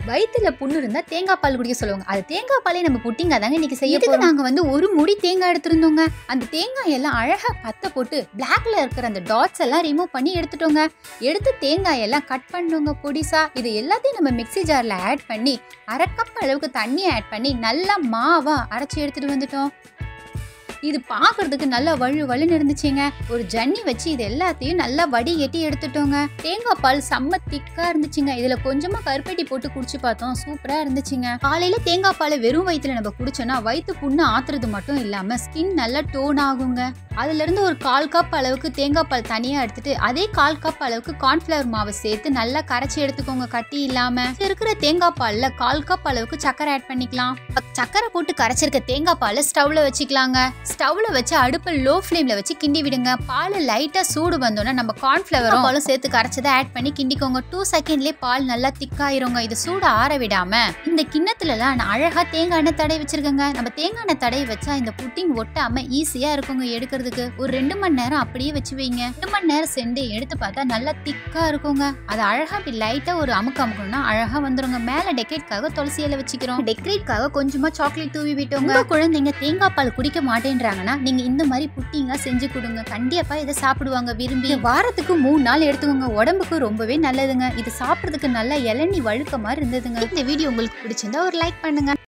வயிற்றுல புண்ணு இருந்தா தேங்காய் பால் குடிக்க சொல்லுவாங்க அது தேங்காய் பாலே நம்ம புட்டிங்க தாங்க இன்னைக்கு செய்ய போறோம் நாங்க வந்து ஒரு முடி தேங்காய் எடுத்திருந்தோங்க அந்த தேங்காய் எல்லாம் அழகா பத்த போட்டு பிளாக்ல இருக்கிற அந்த டாட்ஸ் எல்லாம் ரிமூவ் பண்ணி எடுத்துட்டோங்க எடுத்து தேங்காய் எல்லாம் கட் பண்ணுங்க பொடிசா இது எல்லாத்தையும் நம்ம மிக்ஸி ஜார்ல ஆட் பண்ணி அரை கப் அளவுக்கு தண்ணி ஆட் பண்ணி நல்லா மாவா அரைச்சி எடுத்துட்டு வந்துட்டோம் இது பார்க்கறதுக்கு நல்லா வழு வழுன்னு இருந்துச்சுங்க ஒரு ஜன்னி வச்சு இது எல்லாத்தையும் நல்லா வடிகட்டி எடுத்துட்டோங்க தேங்காய் பால் செம்ம திக்கா இருந்துச்சுங்க இதுல கொஞ்சமா கருப்பட்டி போட்டு குடிச்சு பார்த்தோம் சூப்பரா இருந்துச்சுங்க காலையில தேங்காய் பாலை வெறும் வயிற்றுல நம்ம குடிச்சோம்னா வயிற்று புண்ணு ஆத்துறது மட்டும் இல்லாம ஸ்கின் நல்லா டோன் ஆகுங்க அதுல இருந்து ஒரு கால் கப் அளவுக்கு தேங்காய் பால் தனியா எடுத்துட்டு அதே கால் கப் அளவுக்கு கார்ன்ஃபிளவர் மாவை சேர்த்து நல்லா கரைச்சி எடுத்துக்கோங்க கட்டி இல்லாம இதுல இருக்கிற தேங்காய் பால்ல கால் கப் அளவுக்கு சக்கரை ஆட் பண்ணிக்கலாம் சக்கரை போட்டு கரைச்சிருக்க தேங்காய் பாலை ஸ்டவ்ல வச்சுக்கலாங்க ஸ்டவ்ல வச்சு அடுப்பை லோ ஃப்ளேம்ல வச்சு கிண்டி விடுங்க பால் லைட்டா சூடு வந்தோன்னா நம்ம கார்ன்ஃபிளவரும் பாலும் சேர்த்து கரைச்சதை ஆட் பண்ணி கிண்டிக்கோங்க டூ செகண்ட்லயே பால் நல்லா திக்காயிருங்க இது சூடு ஆற விடாம இந்த கிண்ணத்துலலாம் நான் அழகா தேங்காய் எண்ணெய் தடவி வச்சிருக்கேங்க நம்ம தேங்காய் எண்ணெய் தடவி வச்சா இந்த புட்டிங் ஒட்டாம ஈஸியா இருக்குங்க எடுக்கிறதுக்கு ஒரு ரெண்டு மணி நேரம் அப்படியே வச்சு வைங்க ரெண்டு மணி நேரம் சென்று எடுத்து பார்த்தா நல்லா திக்கா இருக்குங்க அது அழகா அப்படி லைட்டா ஒரு அமுக்கு அமுக்கணும்னா அழகா வந்துருங்க மேல டெக்கரேட்காக துளசி இலை வச்சுக்கிறோம் டெக்கரேட்காக கொஞ்சமா சாக்லேட் தூவி விட்டோங்க உங்க குழந்தைங்க தேங்காய் பால் குடிக்க மாட்டேன்றாங்கன்னா நீங்க இந்த மாதிரி புட்டிங்கா செஞ்சு கொடுங்க கண்டிப்பா இதை சாப்பிடுவாங்க விரும்பி இது வாரத்துக்கு மூணு நாள் எடுத்துக்கோங்க உடம்புக்கு ரொம்பவே நல்லதுங்க இது சாப்பிட்றதுக்கு நல்ல இளநீ வழுக்க மாதிரி இருந்ததுங்க இந்த வீடியோ உங்களுக்கு பிடிச்சிருந்தா ஒரு லைக் பண்ணுங்க